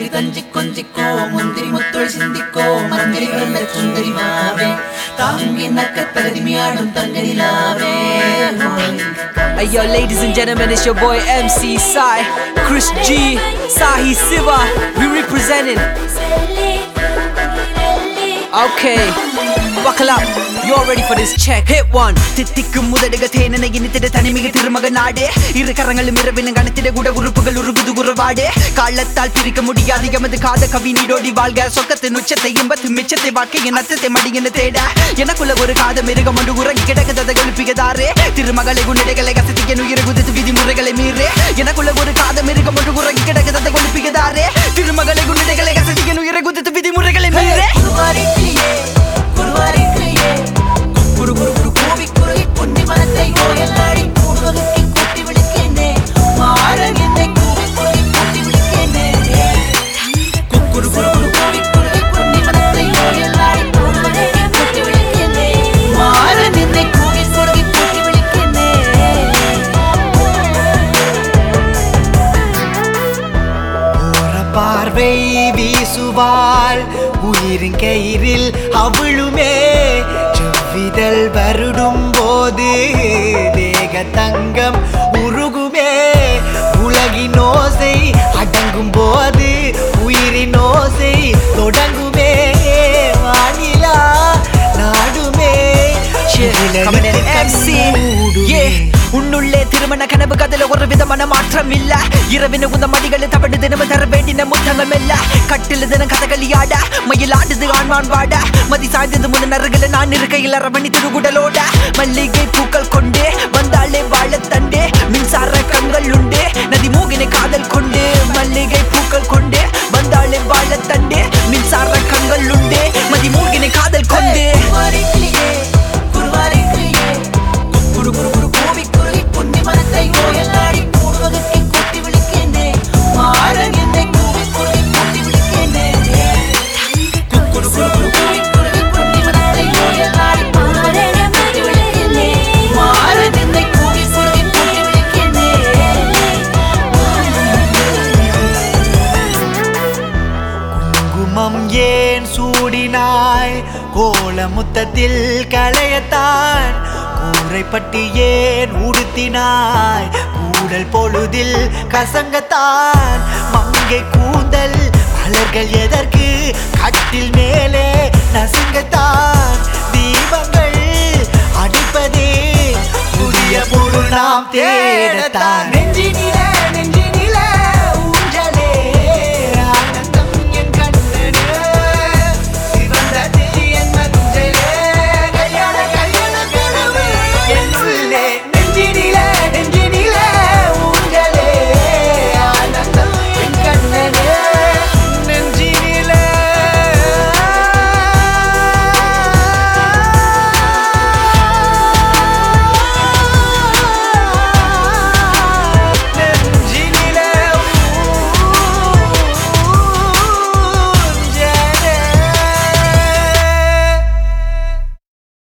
மந்திரி தஞ்சி கொஞ்சிக்கோ முந்திரி முத்தொழி சிந்திக்கோ மந்திரி வெள்ள சுந்தரி வாவே தாங்கி நக்க தகுதிமையாடும் தங்கதிலாவே Hey yo, ladies and gentlemen, it's your boy MC Sai, Chris G, Sahi Siva. We representing. Okay, buckle up. You all ready for this check? Hit one. தித்திக்கும் முதடுக தேனனை இனித்திட தனிமிக திருமக நாடு இரு கரங்களும் இரவின கணத்திட கூட உறுப்புகள் உருகுது உறவாடு காலத்தால் பிரிக்க முடியாது எமது காத கவி நீடோடி வாழ்க சொக்கத்தின் உச்சத்தை இன்பத்து மிச்சத்தை வாழ்க்கையின் அத்தத்தை மடியின தேட எனக்குள்ள ஒரு காத மிருகம் ஒன்று உறங்கி கிடக்குததை எழுப்பியதாரே திருமகளை உன்னிடைகளை கசத்திய உயிரை குதித்து விதிமுறைகளை மீறே எனக்குள்ள ஒரு காத மிருகம் ஒன்று உறங்கி கிடக்குததை எழுப்பியதாரே திருமகளை உன்னிடைகளை கசத்திய உயிரை குதித்து விதிமுறைகளை மீறே குருவாரிக்கிளியே குருவாரிக்கிளியே குரு குரு குரு கூவி குருகி பொன்னி மனத்தை கோயலாடி கூடுவதற்கு கூட்டி விழிக்கேனே மாறன் என்னை கூவி குருகி கூட்டி விழிக்கேனே குரு குரு குரு கூவி குருகி பொன்னி மனத்தை கோயலாடி கூடுவதற்கு கூட்டி விழிக்கேனே மாறன் என்னை கூவி குருகி கூட்டி விழிக்கேனே ஓர பார்வை வீசுவாள் உயிரின் கயிறில் அவளுமே செவ்விதழ் வருடும் போது தேக தங்கம் உருகுமே உலகின் ஓசை அடங்கும் போது உயிரின் ஓசை தொடங்குமே வானிலா நாடுமே Coming in MC yeah. உன்னுள்ளே திருமண கனவு கதில ஒரு விதமான மாற்றம் இல்ல இரவின உந்த மடிகளை தவடு தினமும் தர வேண்டின முத்தங்கம் இல்ல கட்டில தினம் கதகளியாட மயில் ஆடுது ஆண்மான் வாட மதி சாய்ந்தது முன்ன நறுகளை நான் இருக்கையில் அரவணி திருகுடலோட மல்லிகை பூக்கள் கொண்டு வந்தாலே வாழத்தண்டே மின்சார கண்கள் உண்டு நதி மூகினை காதல் கொண்டு மல்லிகை பூக்கள் கொண்டு வந்தாலே வாழத்தண்டே மின்சார கண்கள் உண்டு மதி மூகினை காதல் கொண்டு குருவாரிக்கிளியே குருவாரிக்கிளியே குரு குரு குரு கூவி குருகி பொன்னி மனத்தை கோயலாடி கூடுவதற்கு கூட்டி விழிக்கேனே மாறன் என்னை கூவி குருகி கூட்டி விழிக்கேனே குரு குரு குரு குரு கூவி குருகி பொன்னி மனத்தை கோயலாடி கூடுவதற்கு கூட்டி விழிக்கேனே மாறன் என்னை கூவி குருகி கூட்டி விழிக்கேனே குங்குமம் ஏன் சூடினாய் கோல முத்தத்தில் களையத்தான் கூரைப்பட்டி ஏன் உடுத்தினாய் கூடல் பொழுதில் கசங்கத்தான் மங்கை கூந்தல் மலர்கள் எதற்கு கட்டில் மேலே நசுங்கத்தான் தீபங்கள் அடிப்பதே புதிய பொருள் நாம் தேடத்தான் நெஞ்சினிலே